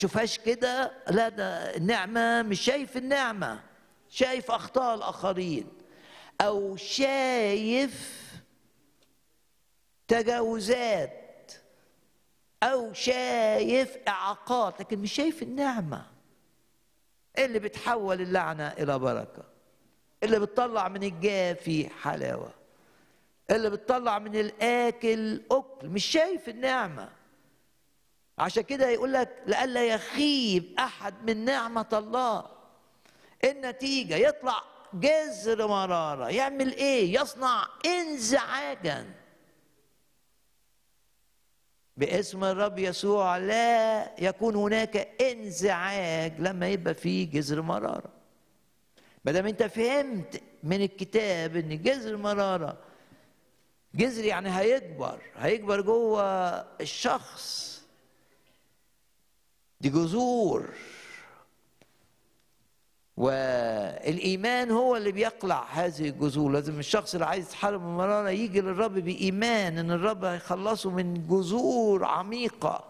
تشوفهاش كده لا ده النعمة مش شايف النعمة شايف أخطاء الآخرين أو شايف تجاوزات أو شايف إعاقات لكن مش شايف النعمة اللي بتحول اللعنة إلى بركة اللي بتطلع من الجافي حلاوة اللي بتطلع من الآكل أكل مش شايف النعمة عشان كده يقول لك لئلا يخيب أحد من نعمة الله النتيجة يطلع جزر مرارة يعمل إيه يصنع انزعاجا باسم الرب يسوع لا يكون هناك انزعاج لما يبقى فيه جزر مراره ما دام انت فهمت من الكتاب ان جزر مراره جزر يعني هيكبر هيكبر جوه الشخص دي جذور والايمان هو اللي بيقلع هذه الجذور لازم الشخص اللي عايز يتحارب من المراره يجي للرب بايمان ان الرب هيخلصه من جذور عميقه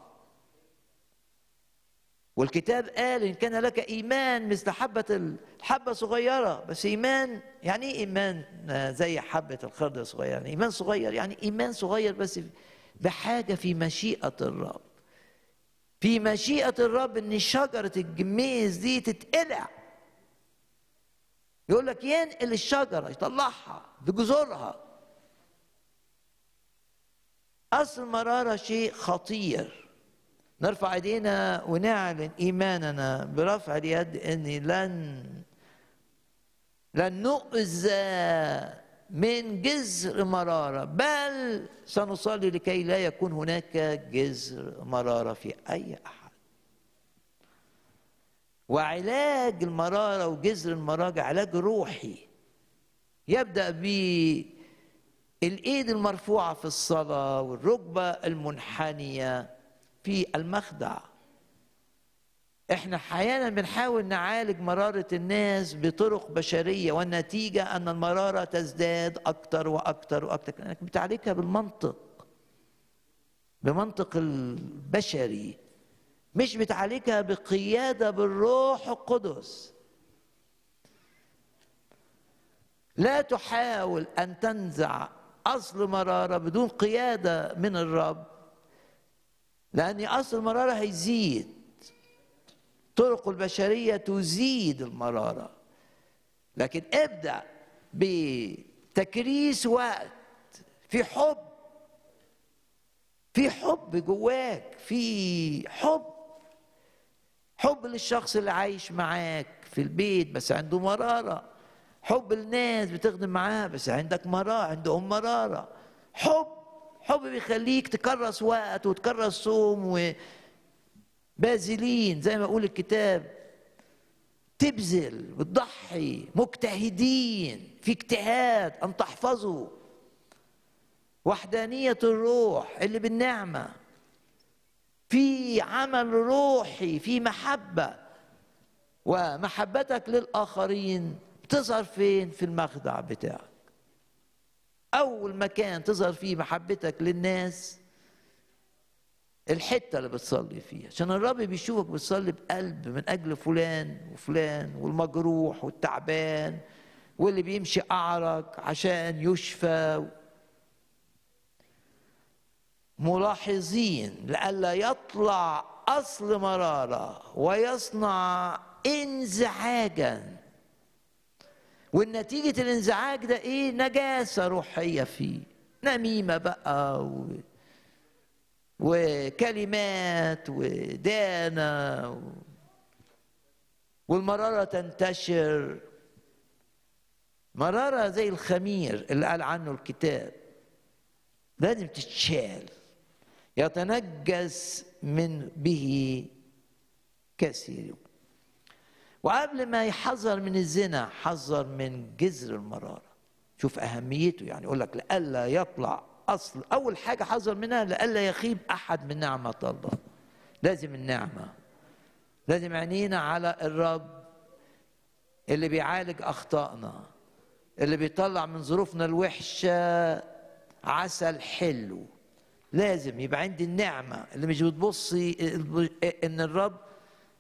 والكتاب قال ان كان لك ايمان مثل حبه الحبه صغيره بس ايمان يعني ايه ايمان زي حبه الخردل صغيره يعني ايمان صغير يعني ايمان صغير بس بحاجه في مشيئه الرب في مشيئه الرب ان شجره الجميز دي تتقلع يقول لك ينقل الشجره يطلعها بجذورها اصل المراره شيء خطير نرفع ايدينا ونعلن ايماننا برفع اليد اني لن لن نؤذى من جزر مراره بل سنصلي لكي لا يكون هناك جزر مراره في اي احد وعلاج المراره وجزر المراره علاج روحي يبدا بالايد المرفوعه في الصلاه والركبه المنحنيه في المخدع احنا احيانا بنحاول نعالج مراره الناس بطرق بشريه والنتيجه ان المراره تزداد اكتر واكتر واكتر لانك بتعالجها بالمنطق بمنطق البشري مش بتعالجها بقياده بالروح القدس لا تحاول ان تنزع اصل مراره بدون قياده من الرب لأن أصل المرارة هيزيد طرق البشرية تزيد المرارة لكن ابدأ بتكريس وقت في حب في حب جواك في حب حب للشخص اللي عايش معاك في البيت بس عنده مرارة حب الناس بتخدم معاها بس عندك مرارة عندهم مرارة حب حب بيخليك تكرس وقت وتكرس صوم وبازلين زي ما يقول الكتاب تبذل وتضحي مجتهدين في اجتهاد ان تحفظوا وحدانية الروح اللي بالنعمة في عمل روحي في محبة ومحبتك للآخرين بتظهر فين في المخدع بتاعك أول مكان تظهر فيه محبتك للناس الحتة اللي بتصلي فيها عشان الرب بيشوفك بتصلي بقلب من أجل فلان وفلان والمجروح والتعبان واللي بيمشي أعرج عشان يشفى ملاحظين لئلا يطلع أصل مرارة ويصنع انزعاجا والنتيجة الانزعاج ده ايه نجاسة روحية فيه نميمة بقى و... وكلمات ودانة و... والمرارة تنتشر مرارة زي الخمير اللي قال عنه الكتاب لازم تتشال يتنجس من به كثير وقبل ما يحذر من الزنا حذر من جذر المرارة شوف أهميته يعني يقول لك لئلا يطلع أصل أول حاجة حذر منها لئلا يخيب أحد من نعمة الله لازم النعمة لازم عينينا على الرب اللي بيعالج أخطائنا اللي بيطلع من ظروفنا الوحشة عسل حلو لازم يبقى عندي النعمة اللي مش بتبصي ان الرب